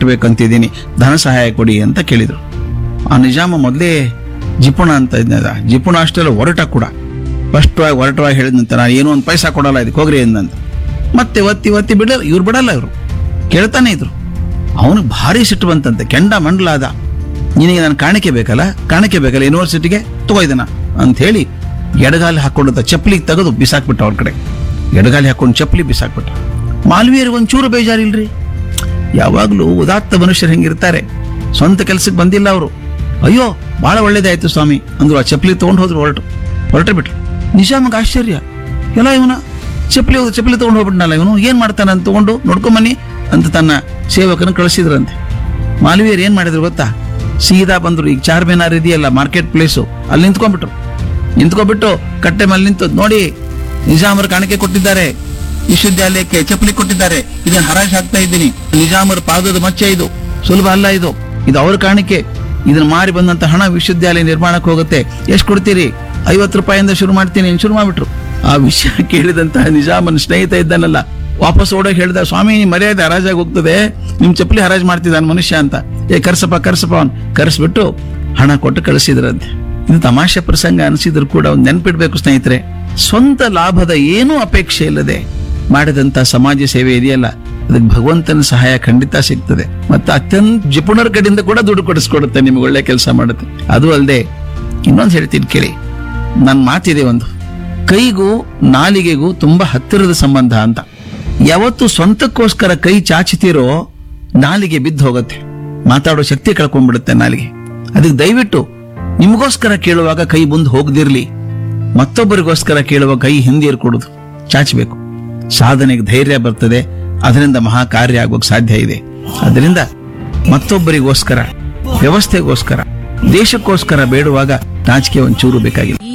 ಕಟ್ಟಬೇಕಂತಿದ್ದೀನಿ ಧನ ಸಹಾಯ ಕೊಡಿ ಅಂತ ಕೇಳಿದ್ರು ಆ ನಿಜಾಮ ಮೊದಲೇ ಜಿಪುಣ ಅಂತ ಇದ್ದ ಜಿಪುಣ ಅಷ್ಟೆಲ್ಲ ಹೊರಟ ಕೂಡ ಸ್ಪಷ್ಟವಾಗಿ ಹೊರಟವಾಗಿ ಹೇಳಿದಂತ ನಾನು ಏನೋ ಒಂದು ಪೈಸಾ ಕೊಡಲ್ಲ ಇದಕ್ಕೆ ಹೋಗ್ರಿ ಎಂದಂತ ಮತ್ತೆ ಒತ್ತಿ ಒತ್ತಿ ಬಿಡಲ್ಲ ಇವ್ರು ಬಿಡಲ್ಲ ಇವರು ಕೇಳ್ತಾನೆ ಇದ್ರು ಅವನಿಗೆ ಭಾರಿ ಸಿಟ್ಟು ಬಂತಂತೆ ಕೆಂಡ ಮಂಡಲ ಆದ ನಿನಗೆ ನಾನು ಕಾಣಿಕೆ ಬೇಕಲ್ಲ ಕಾಣಿಕೆ ಬೇಕಲ್ಲ ಯೂನಿವರ್ಸಿಟಿಗೆ ತಗೋ ಇದನ್ನ ಅಂತ ಹೇಳಿ ಎಡಗಾಲಿ ಹಾಕೊಂಡಂತ ಚಪ್ಪಲಿಗೆ ತೆಗೆದು ಬಿಸಾಕ್ಬಿಟ್ಟ ಅವ್ರ ಕಡೆ ಎಡಗಾಲಿ ಹಾಕೊಂಡು ಚಪ್ಪಲಿ ಬಿಸಾಕ್ಬಿಟ್ಟ ಮಾಲ್ವೀಯರಿಗೆ ಒಂಚೂರು ಬೇಜಾರಿಲ್ರಿ ಯಾವಾಗಲೂ ಉದಾತ್ತ ಮನುಷ್ಯರು ಹೆಂಗಿರ್ತಾರೆ ಸ್ವಂತ ಕೆಲಸಕ್ಕೆ ಬಂದಿಲ್ಲ ಅವರು ಅಯ್ಯೋ ಬಹಳ ಒಳ್ಳೇದಾಯ್ತು ಸ್ವಾಮಿ ಅಂದ್ರು ಆ ಚಪ್ಪಲಿ ತಗೊಂಡು ಹೋದ್ರು ಹೊರಟು ಹೊರಟೆ ಬಿಟ್ರು ನಿಜಾಮಗ್ ಆಶ್ಚರ್ಯ ಎಲ್ಲ ಇವನ ಚಪ್ಪಲಿ ಹೋದ ಚಪ್ಪಲಿ ತಗೊಂಡು ಹೋಗ್ಬಿಟ್ನಲ್ಲ ಇವನು ಏನ್ ಮಾಡ್ತಾನೆ ಅಂತ ತಗೊಂಡು ನೋಡ್ಕೊಂಬನ್ನಿ ಅಂತ ತನ್ನ ಸೇವಕನ ಕಳಿಸಿದ್ರಂತೆ ಮಾಲ್ವೀಯರು ಏನ್ ಮಾಡಿದ್ರು ಗೊತ್ತಾ ಸೀದಾ ಬಂದ್ರು ಈಗ ಚಾರ್ ಮಿನಾರ್ ಇದೆಯಲ್ಲ ಮಾರ್ಕೆಟ್ ಪ್ಲೇಸು ಅಲ್ಲಿ ನಿಂತ್ಕೊಂಡ್ಬಿಟ್ರು ನಿಂತ್ಕೊಂಡ್ಬಿಟ್ಟು ಕಟ್ಟೆ ಮೇಲೆ ನಿಂತು ನೋಡಿ ನಿಜಾಮರು ಕಾಣಿಕೆ ಕೊಟ್ಟಿದ್ದಾರೆ ವಿಶ್ವವಿದ್ಯಾಲಯಕ್ಕೆ ಚಪ್ಪಲಿ ಕೊಟ್ಟಿದ್ದಾರೆ ಇದನ್ನ ಹರಾಜ್ ಹಾಕ್ತಾ ಇದ್ದೀನಿ ನಿಜಾಮರ ಪಾದದ ಮಚ್ಚೆ ಇದು ಸುಲಭ ಅಲ್ಲ ಇದು ಇದು ಅವ್ರ ಕಾಣಿಕೆ ಇದನ್ನ ಮಾರಿ ಬಂದಂತ ಹಣ ವಿಶ್ವವಿದ್ಯಾಲಯ ನಿರ್ಮಾಣಕ್ಕೆ ಹೋಗುತ್ತೆ ಎಷ್ಟು ಕೊಡ್ತೀರಿ ಐವತ್ತು ರೂಪಾಯಿಂದ ಶುರು ಮಾಡ್ತೀನಿ ಅಂತ ಶುರು ಮಾಡ್ಬಿಟ್ರು ಆ ವಿಷಯ ಕೇಳಿದಂತಹ ನಿಜಾಮನ ಸ್ನೇಹಿತ ಇದ್ದಾನಲ್ಲ ವಾಪಸ್ ಓಡೋಗಿ ಹೇಳ್ದ ಸ್ವಾಮಿ ನಿಮ್ ಮರ್ಯಾದೆ ಹರಾಜಾಗಿ ಹೋಗ್ತದೆ ನಿಮ್ ಚಪ್ಪಲಿ ಹರಾಜ್ ಮಾಡ್ತಿದ್ದಾನೆ ಮನುಷ್ಯ ಅಂತ ಏ ಕರ್ಸಪ್ಪ ಕರ್ಸಪ್ಪ ಅವ್ನ್ ಕರ್ಸ್ಬಿಟ್ಟು ಹಣ ಕೊಟ್ಟು ಕಳಿಸಿದ್ರಂತೆ ಇದು ತಮಾಷೆ ಪ್ರಸಂಗ ಅನಿಸಿದ್ರು ಕೂಡ ಒಂದು ನೆನ್ಪಿಡ್ಬೇಕು ಸ್ನೇಹಿತರೆ ಸ್ವಂತ ಲಾಭದ ಏನೂ ಅಪೇಕ್ಷೆ ಇಲ್ಲದೆ ಮಾಡಿದಂತ ಸಮಾಜ ಸೇವೆ ಇದೆಯಲ್ಲ ಅದಕ್ಕೆ ಭಗವಂತನ ಸಹಾಯ ಖಂಡಿತ ಸಿಗ್ತದೆ ಮತ್ತೆ ಅತ್ಯಂತ ಜಿಪುಣರ ಕಡೆಯಿಂದ ಕೂಡ ದುಡ್ಡು ಕೊಡಿಸ್ಕೊಡುತ್ತೆ ನಿಮ್ಗೆ ಒಳ್ಳೆ ಕೆಲಸ ಮಾಡುತ್ತೆ ಅದು ಅಲ್ಲದೆ ಇನ್ನೊಂದು ಹೇಳ್ತೀನಿ ಕೇಳಿ ನನ್ನ ಮಾತಿದೆ ಒಂದು ಕೈಗೂ ನಾಲಿಗೆಗೂ ತುಂಬಾ ಹತ್ತಿರದ ಸಂಬಂಧ ಅಂತ ಯಾವತ್ತು ಸ್ವಂತಕ್ಕೋಸ್ಕರ ಕೈ ಚಾಚಿತೀರೋ ನಾಲಿಗೆ ಬಿದ್ದು ಹೋಗುತ್ತೆ ಮಾತಾಡೋ ಶಕ್ತಿ ಕಳ್ಕೊಂಡ್ಬಿಡುತ್ತೆ ನಾಲಿಗೆ ಅದಕ್ಕೆ ದಯವಿಟ್ಟು ನಿಮಗೋಸ್ಕರ ಕೇಳುವಾಗ ಕೈ ಮುಂದೆ ಹೋಗದಿರ್ಲಿ ಮತ್ತೊಬ್ಬರಿಗೋಸ್ಕರ ಕೇಳುವ ಕೈ ಹಿಂದೆ ಇರ್ಕೊಡುದು ಚಾಚಬೇಕು ಸಾಧನೆಗೆ ಧೈರ್ಯ ಬರ್ತದೆ ಅದರಿಂದ ಮಹಾ ಕಾರ್ಯ ಆಗೋಕ್ ಸಾಧ್ಯ ಇದೆ ಅದರಿಂದ ಮತ್ತೊಬ್ಬರಿಗೋಸ್ಕರ ವ್ಯವಸ್ಥೆಗೋಸ್ಕರ ದೇಶಕ್ಕೋಸ್ಕರ ಬೇಡುವಾಗ ನಾಚಿಕೆ ಒಂಚೂರು ಬೇಕಾಗಿಲ್ಲ